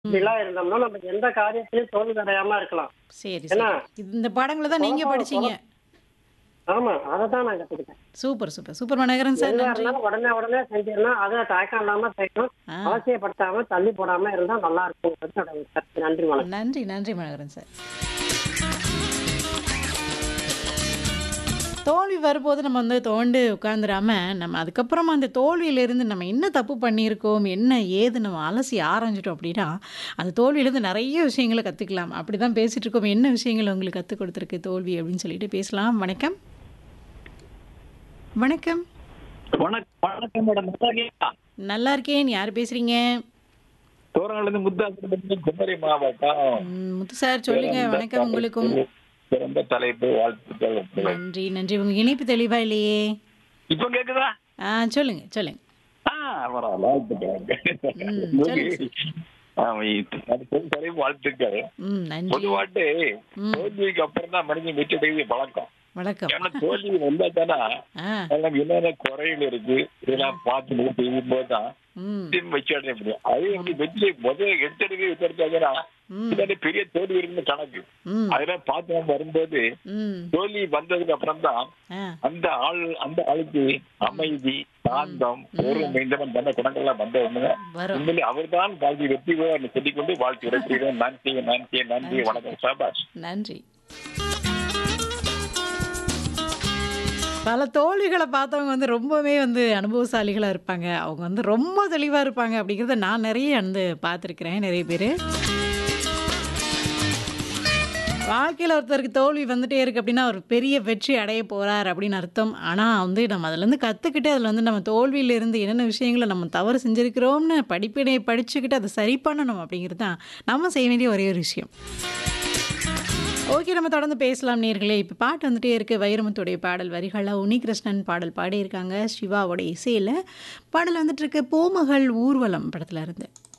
இப்படிலாம் இருந்தோம்னா நம்ம எந்த காரியத்திலயும் தோல்வி அடையாம இருக்கலாம் சரி ஏன்னா, சரி இந்த பாடங்களை தான் நீங்க குழப்பம், படிச்சீங்க ஆமா அதை தான் நான் கத்துக்கிட்டேன் சூப்பர் சூப்பர் சூப்பர் மனகரன் சார் எதுவா நன்றி இருந்தாலும் உடனே உடனே செஞ்சிடணும் அதை தயக்கம் இல்லாம செய்யணும் ஆ. அவசியப்படுத்தாம தள்ளி போடாம இருந்தா நல்லா இருக்கும் என்னோட கருத்து. நன்றி வணக்கம் நன்றி நன்றி மனோகரன் சார் தோல்வி வரும்போது நம்ம வந்து தோண்டு உட்காந்துராம நம்ம அதுக்கப்புறமா அந்த தோல்வியிலேருந்து நம்ம என்ன தப்பு பண்ணியிருக்கோம் என்ன ஏது நம்ம அலசி ஆராய்ஞ்சிட்டோம் அப்படின்னா அந்த தோல்வியிலேருந்து நிறைய விஷயங்களை கற்றுக்கலாம் அப்படி தான் பேசிகிட்டு இருக்கோம் என்ன விஷயங்கள் உங்களுக்கு கற்றுக் கொடுத்துருக்கு தோல்வி அப்படின்னு சொல்லிட்டு பேசலாம் வணக்கம் வணக்கம் வணக்கம் வணக்கம் மேடம் முத்தாகியா நல்லா இருக்கேன் யார் பேசுறீங்க தோரங்கலேருந்து முத்தாசி குமரி மாவட்டம் ம், முத்து சார் சொல்லுங்க வணக்கம் உங்களுக்கும் சிறந்த தலைப்பு வாழ்த்துக்கள் நன்றி நன்றி உங்க இணைப்பு தெளிவா இல்லையே இப்ப கேக்குதா ஆ சொல்லுங்க சொல்லுங்க ஆ பரவாயில்ல வாழ்த்துக்கள் ம், சொல்லுங்க ஆமா, இது- அது பெரும் தலைப்பு வாழ்த்துக்கள் ம் நன்றி பொதுவாட்டு ம். தோல்விக்கு அப்புறம் தான் மனிதன் வெற்றி அடைவது பழக்கம் வணக்கம் ஏன்னா தோல்வி வந்தா தானே ஆ எல்லாம் என்னென்ன குறைகள் இருக்கு இதெல்லாம் பார்த்து முடிவு செய்யும் போதுதான் ம் திரும்ப வெற்றி அடைய முடியும் அதே எப்படி வெற்றி முதல்ல எடுத்தெடுக்க எடுத்தெடுத்தாங்கன்னா ம் பின்னாடி பெரிய தோல்வி இருக்குன்னு கணக்கு ம் அதெல்லாம் பார்த்து நம்ம வரும்போது ம் தோல்வி வந்ததுக்கு அப்புறம் தான் ஆ அந்த ஆள் அந்த ஆளுக்கு அமைதி சாந்தம் பொறுமை இந்த மாதிரி நல்ல குணங்கள்லாம் வந்த உடனே வரும் உண்மையிலே அவர்தான் வாழ்க்கை வெற்றி பெறுவார் சொல்லிக்கொண்டு வாழ்க்கை இறக்கிறேன் நன்றி நன்றி நன்றி வணக்கம் சாபாஷ் நன்றி பல தோல்விகளை பார்த்தவங்க வந்து ரொம்பவே வந்து அனுபவசாலிகளாக இருப்பாங்க அவங்க வந்து ரொம்ப தெளிவாக இருப்பாங்க அப்படிங்கிறத நான் நிறைய வந்து பார்த்துருக்குறேன் நிறைய பேர் வாழ்க்கையில் ஒருத்தருக்கு தோல்வி வந்துட்டே இருக்கு அப்படின்னா ஒரு பெரிய வெற்றி அடைய போறார் அப்படின்னு அர்த்தம் ஆனால் வந்து நம்ம அதுலேருந்து கற்றுக்கிட்டு அதில் வந்து நம்ம தோல்வியிலேருந்து என்னென்ன விஷயங்களை நம்ம தவறு செஞ்சுருக்கிறோம்னு படிப்பினை படிச்சுக்கிட்டு அதை சரி பண்ணணும் அப்படிங்கிறது தான் நம்ம செய்ய வேண்டிய ஒரே ஒரு விஷயம் ஓகே நம்ம தொடர்ந்து பேசலாம் நேர்களே இப்போ பாட்டு வந்துட்டே இருக்கு வைரமுத்துடைய பாடல் வரிகளாக உன்னிகிருஷ்ணன் பாடல் பாடியிருக்காங்க சிவாவோட இசையில் பாடல் வந்துட்டு இருக்கு போமகள் ஊர்வலம் படத்துல இருந்து